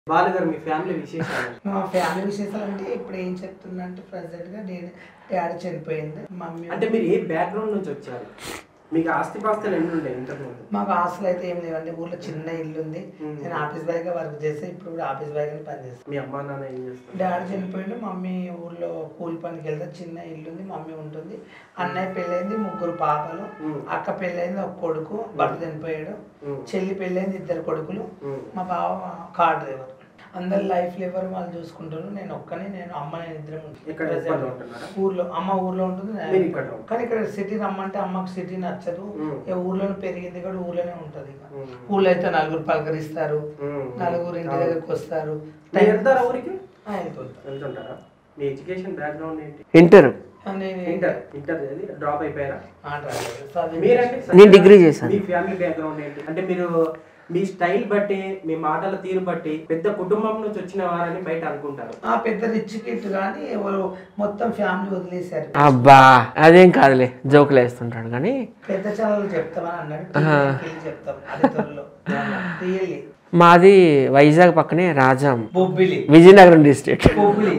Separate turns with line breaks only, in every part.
బాలుగారు మీ ఫ్యామిలీ విశేషాలు
మా ఫ్యామిలీ విశేషాలు అంటే ఇప్పుడు ఏం చెప్తున్నా అంటే ప్రజెంట్ గా నేను డాడీ చనిపోయింది మమ్మీ
అంటే మీరు ఏ బ్యాక్గ్రౌండ్ నుంచి వచ్చారు మీకు ఆస్తిపాస్తులు ఎన్ని ఉండే ఇంతకుముందు
మాకు ఆస్తులు అయితే ఏం లేవండి ఊర్లో చిన్న ఇల్లు ఉంది
మ్మ్.
నేను ఆఫీస్ బాయ్ గా వర్క్ చేస్తే ఇప్పుడు కూడా ఆఫీస్ బాయ్ గానే పనిచేస్తాను
మీ అమ్మా నాన్న ఏం చేస్తారు
డాడీ చనిపోయిండు మమ్మీ ఊర్లో కూలి పనికి వెళ్తే చిన్న ఇల్లు ఉంది మమ్మీ ఉంటుంది అన్నయ్య పెళ్ళైంది ముగ్గురు పాపలు
మ్మ్.
అక్క పెళ్ళైంది ఒక కొడుకు భర్త చనిపోయాడు
మ్మ్.
చెల్లి పెళ్ళైంది ఇద్దరు కొడుకులు
మ్మ్.
మా బావ కార్ డ్రైవర్ అందరు లైఫ్ ఎవరు వాళ్ళు చూసుకుంటారు నేను ఒక్కనే నేను అమ్మ నేను ఇద్దరం ఉంటాం.
ఇక్కడ ఉప్పల్లో ఉంటున్నారా?
ఊర్లో అమ్మ ఊర్లో ఉంటుంది నేను
మీరు ఇక్కడ ఉంటారు.
కానీ ఇక్కడ సిటీ రమ్మంటే అమ్మకి సిటీ నచ్చదు
మ్మ్.
ఇక ఊర్లోనే పెరిగింది కూడా ఊర్లోనే ఉంటది ఇక
మ్మ్.
ఊర్లో అయితే నలుగురు పలకరిస్తారు
మ్మ్.
నలుగురు ఇంటి
అవును.
దగ్గరికి వస్తారు
మీరు వెళ్తారా ఊరికి
ఆ, వెళ్తుంటా.
వెళ్తుంటారా మీ ఎడ్యుకేషన్ బ్యాక్గ్రౌండ్ ఏంటి
ఇంటర్
ఆ, నేను
ఇంటర్ ఇంటర్ చదివి డ్రాప్ అయిపోయారా
ఆ, driver. చదివి-
మీరండి
నేను డిగ్రీ చేశాను.
మీ ఫ్యామిలీ బ్యాక్గ్రౌండ్ ఏంటి అంటే మీరు మీ స్టైల్ బట్టి మీ మాటల తీరు బట్టి పెద్ద కుటుంబం నుంచి వచ్చిన వారని బయట అనుకుంటారు
ఆ పెద్ద రిచ్ కిట్ కానీ ఎవరు మొత్తం ఫ్యామిలీ వదిలేశారు
అబ్బా అదేం కాదులే జోకులు వేస్తుంటాడు కానీ
పెద్ద ఛానల్ చెప్తామని అన్నాడు టీవీకి చెప్తాం అదే త్వరలో రియల్లీ
మాది వైజాగ్ పక్కనే రాజాం
బొబ్బిలి
విజయనగరం డిస్ట్రిక్ట్
బొబ్బిలి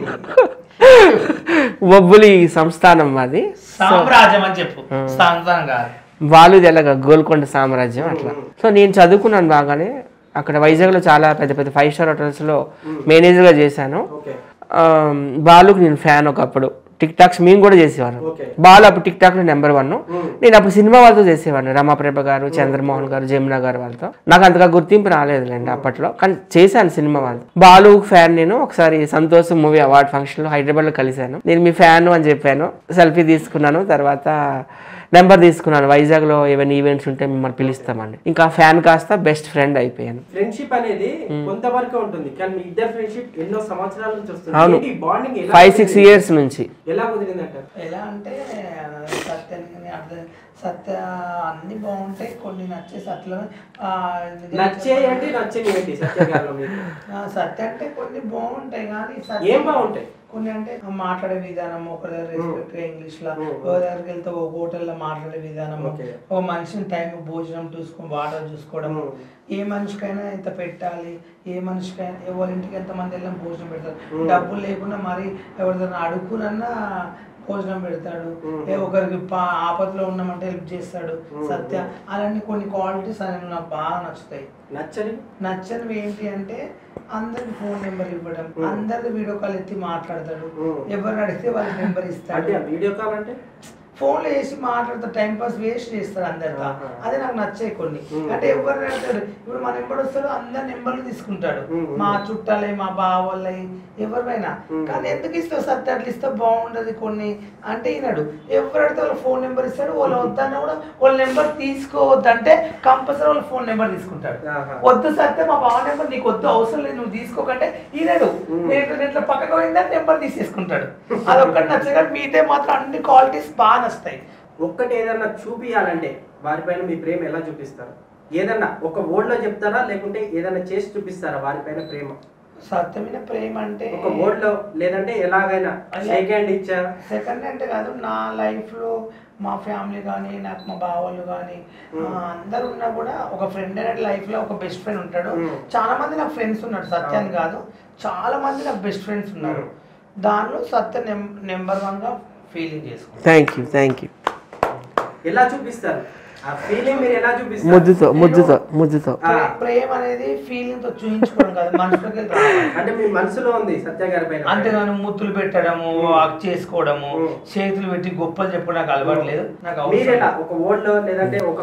బొబ్బులి సంస్థానం మాది
సామ్రాజ్యం అని చెప్పు సంతానం కాదు
వాళ్ళు తెల్లగా గోల్కొండ సామ్రాజ్యం అట్లా సో నేను చదువుకున్నాను బాగానే అక్కడ వైజాగ్లో చాలా పెద్ద పెద్ద ఫైవ్ స్టార్ హోటల్స్లో మేనేజర్గా చేశాను
ఓకే
ఆ, బాలుకి నేను ఫ్యాన్ ఒకప్పుడు టిక్ టాక్స్ మేము కూడా చేసేవాళ్ళం
ఓకే
బాలు అప్పుడు టిక్ టాక్ లో నెంబర్ వన్ నేను అప్పుడు సినిమా వాళ్ళతో చేసేవాడిని రమాప్రభ గారు చంద్రమోహన్ గారు జమున గారు వాళ్ళతో నాకు అంతగా గుర్తింపు రాలేదులేండి అప్పట్లో కానీ చేశాను సినిమా వాళ్ళతో బాలు ఫ్యాన్ నేను ఒకసారి సంతోష్ మూవీ అవార్డ్ ఫంక్షన్ లో హైదరాబాద్ లో కలిశాను నేను మీ ఫ్యాన్ అని చెప్పాను సెల్ఫీ తీసుకున్నాను తర్వాత నెంబర్ తీసుకున్నాను వైజాగ్ లో ఏమైనా ఈవెంట్స్ ఉంటే మిమ్మల్ని పిలుస్తామండి ఇంకా ఫ్యాన్ కాస్త బెస్ట్ ఫ్రెండ్ అయిపోయాను
ఫ్రెండ్షిప్ అనేది కొంతవరకు ఉంటుంది కానీ మీ ఇద్దరు ఫ్రెండ్షిప్ ఎన్నో సంవత్సరాల నుంచి
అవును.
వస్తుంది బాండింగ్ ఎలా
ఫైవ్ సిక్స్
కుదిరింది?
ఇయర్స్ నుంచి
ఎలా కుదిరిందంటారు
ఎలా అంటే సత్యాన్ని అర్థం సత్య అన్ని బాగుంటాయి కొన్ని నచ్చేసి అట్లా ఆ, నిజంగా
నచ్చే ఏంటి నచ్చని ఏంటి సత్యగారిలో మీకు
ఆ, సత్య అంటే కొన్ని బాగుంటాయి కానీ సత్య
ఏం బాగుంటాయి
కొన్ని అంటే మాట్లాడే విధానం ఒక దగ్గర రెస్పెక్ట్ ఇంగ్లీష్ లో
Mm.
ఒక దగ్గరికి వెళ్తే ఒక హోటల్లో మాట్లాడే విధానం
Okay.
ఒక మనిషిని టైం భోజనం చూసుకొని వాటర్ చూసుకోవడం
Mm.
ఏ మనిషికైనా ఎంత పెట్టాలి ఏ మనిషికైనా ఎవరింటికి ఎంత మంది వెళ్ళినా భోజనం పెడతారు
Mm.
డబ్బులు లేకుండా మరి ఎవరిదైనా అడుగునన్నా భోజనం పెడతాడు
Mm.
ఏ ఒకరికి పా- ఆపదలో ఉన్నామంటే హెల్ప్ చేస్తాడు
Mm.
సత్య అలాంటి కొన్ని క్వాలిటీస్ అనేవి నాకు బాగా నచ్చుతాయి
నచ్చని
నచ్చనివి ఏంటి అంటే అందరికి ఫోన్ నెంబర్ ఇవ్వడం
Mm.
అందరికి వీడియో కాల్ ఎత్తి మాట్లాడతాడు
Mm.
ఎవరిని అడిగితే వాళ్ళ నెంబర్
అంటే
ఇస్తాడు
ఆ వీడియో కాల్ అంటే
ఫోన్లో వేసి మాట్లాడతాడు టైం పాస్ వేస్ట్ చేస్తాడు అందరితో
ఆహా.
అదే నాకు నచ్చే కొన్ని
Mm.
అంటే ఎవరిని అడుగుతాడు ఇప్పుడు మా నెంబర్ వస్తాడు అందరి నెంబర్లు తీసుకుంటాడు
Mm.
మా చుట్టాలే మా బావోళ్ళయి ఎవరిపైనా
Mm.
కానీ ఎందుకు ఇస్తావు సత్య అట్లా ఇస్తే బాగుండదు కొన్ని అంటే ఈనాడు ఎవరు అడిగితే వాళ్ళ ఫోన్ నెంబర్ ఇస్తాడు వాళ్ళు వద్దన్నా కూడా వాళ్ళ నెంబర్ తీసుకోవద్దంటే కంపల్సరీ వాళ్ళ ఫోన్ నెంబర్ తీసుకుంటాడు
ఆహా.
వద్దు సత్య మా బావ నెంబర్ నీకు వద్దు అవసరం లేదు నువ్వు తీసుకోకంటే ఈనాడు
Mm.
నేను ఇట్లా- నేను ఇట్లా పక్కకు పోయిందని నెంబర్ తీసేసుకుంటాడు అదొక్కటి నచ్చగా మీదే మాత్రం అన్ని క్వాలిటీస్ బాగా నచ్చుతాయి
ఒక్కటి ఏదన్నా చూపియాలంటే వారిపైన మీ ప్రేమ ఎలా చూపిస్తారు ఏదన్నా ఒక word లో చెప్తారా లేకుంటే ఏదన్నా చేసి చూపిస్తారా వారిపైన ప్రేమ
సత్యమైన ప్రేమ అంటే
ఒక word లో లేదంటే ఎలాగైనా షేక్ హ్యాండ్ ఇచ్చా
సెకండ్ అంటే కాదు నా లైఫ్ లో మా ఫ్యామిలీ కానీ నాకు మా బావలు కానీ అందరు ఉన్నా కూడా ఒక ఫ్రెండ్ అనేది లైఫ్ లో ఒక బెస్ట్ ఫ్రెండ్ ఉంటాడు
Mm.
చాలా మంది నాకు ఫ్రెండ్స్ ఉన్నారు సత్యాన్ని కాదు చాలా మంది నాకు బెస్ట్ ఫ్రెండ్స్ ఉన్నారు దానిలో సత్య నెంబర్ వన్ గా ఫీలింగ్ చేసుకుంటాను
థ్యాంక్ యూ థ్యాంక్ యూ
ఎలా చూపిస్తారు ఆ ఫీలింగ్ మీరు ఎలా చూపిస్తారు
ముద్దుతో ముద్దుతో ముద్దుతో
ఆ,
ప్రేమ అనేది ఫీలింగ్ తో చూపించుకోవడం కాదు మనసులోకి వెళ్ళి రావాలి
అంటే మీ మనసులో ఉంది సత్య గారి పైన
అంతేగాని ముత్తులు పెట్టడము వాక్ చేసుకోవడము
Mm.
చేతులు పెట్టి గొప్పలు చెప్పడం నాకు అలవాటు లేదు నాకు
మీరు ఎలా
అవసరం
ఒక word లో లేదంటే ఒక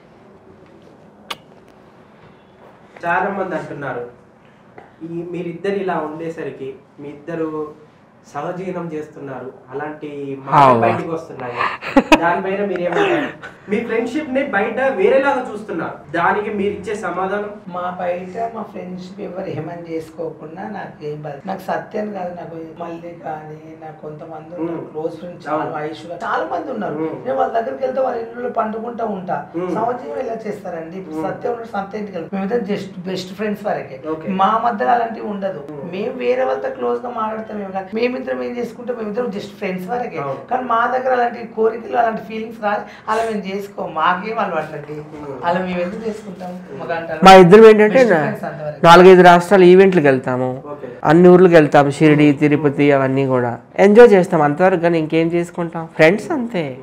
చాలా మంది అంటున్నారు ఈ మీరిద్దరు ఇలా ఉండేసరికి మీ ఇద్దరు సహజీవనం చేస్తున్నారు అలాంటి మాటలు
అవ్వా.
బయటకు వస్తున్నాయి దానిపైన మీరేమంటారు మీ ఫ్రెండ్షిప్ ని బయట వేరేలాగా చూస్తున్నారు దానికి మీరు ఇచ్చే సమాధానం
మా బయట మా ఫ్రెండ్షిప్ ఎవరు ఏమని చేసుకోకుండా నాకు ఏం బాధ నాకు సత్యం కాదు నాకు మళ్ళీ కానీ నాకు కొంతమంది ఉన్నారు
Mm.
క్లోజ్ ఫ్రెండ్స్ చాలా
అవును.
వయసుగా చాలా మంది ఉన్నారు
Mm.
నేను వాళ్ళ దగ్గరికి వెళ్తే వాళ్ళ ఇల్లు పండుకుంటా ఉంటా
Mm.
సంవత్సరం ఎలా చేస్తారండి ఇప్పుడు
Mm.
సత్యం ఉన్నాడు సత్య ఇంటికి వెళ్తాం మేమైతే జస్ట్ బెస్ట్ ఫ్రెండ్స్ వరకే
Okay.
మా మధ్యలో అలాంటివి ఉండదు
Mm.
మేము వేరే వాళ్ళతో క్లోజ్ గా మాట్లాడతాం మేము కానీ మేము మేమిద్దరం ఏం చేసుకుంటాం మేమిద్దరం జస్ట్ ఫ్రెండ్స్ వరకే
అవును.
కానీ మా దగ్గర అలాంటి కోరికలు అలాంటి ఫీలింగ్స్ రాదు అలా మేము చేసుకోం మాకేం అలవాటు అండి అలా మేము ఎందుకు చేసుకుంటాం మాకు అంటే
మా ఇద్దరం ఏంటంటే
best friends అంతవరకు.
నాలుగైదు రాష్ట్రాలు ఈవెంట్లకు వెళ్తాము
ఓకే
అన్ని ఊర్లకు వెళ్తాము షిరిడి తిరుపతి అవన్నీ కూడా ఎంజాయ్ చేస్తాం అంతవరకు కానీ ఇంకేం చేసుకుంటాం ఫ్రెండ్స్ అంతే